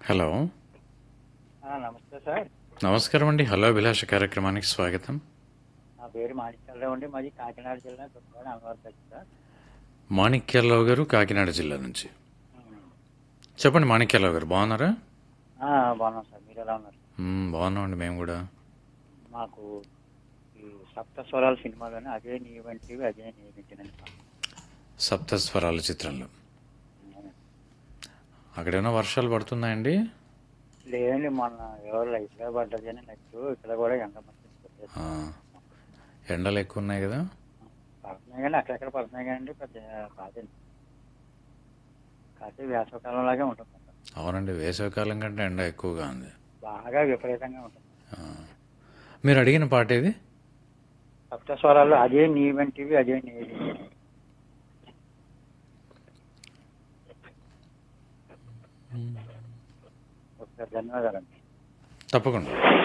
Hello ఆ, నమస్తే sir నమస్కారం అండి హలో అభిలాష కార్యక్రమానికి స్వాగతం నా పేరు మాణిక్యాలరావు అండి మాది కాకినాడ జిల్లా దుర్గాడ అమరావతి దగ్గర సార్ మాణిక్యాలరావు గారు కాకినాడ జిల్లా నుంచి చెప్పండి మాణిక్యాలరావు గారు బాగున్నారా ఆ, బాగున్నాం సార్ మీరు ఎలా ఉన్నారు మ్మ్, బాగున్నామండి మేము కూడా మాకు ఈ సప్త స్వరాల సినిమాలోనే అదే నీ వంటివి అదే నీ వింటినని సప్తస్వరాల చిత్రంలో అక్కడేమైనా వర్షాలు పడుతున్నాయండి లేదండి మొన్న ఎవరు లైట్గా పడ్డది అని నెక్స్ట్ ఇక్కడ కూడా ఎండ మంచి ఆ, ఎండలు ఎక్కువ ఉన్నాయి కదా పడుతున్నాయి కానీ అక్కడెక్కడ పడుతున్నాయి కానీ పెద్ద కాదండి కాకపోతే వేసవకాలంలాగే ఉంటుంది సార్. అవునండి వేసవికాలం కంటే ఎండ ఎక్కువగా ఉంది బాగా విపరీతంగా ఉంటుంది ఆ, మీరు అడిగిన పాట ఏది సప్త స్వరాలు అదే నీ వంటివి అదే నీ వింటినని. ఒకసారి ధన్యవాదాలండి తప్పకుండా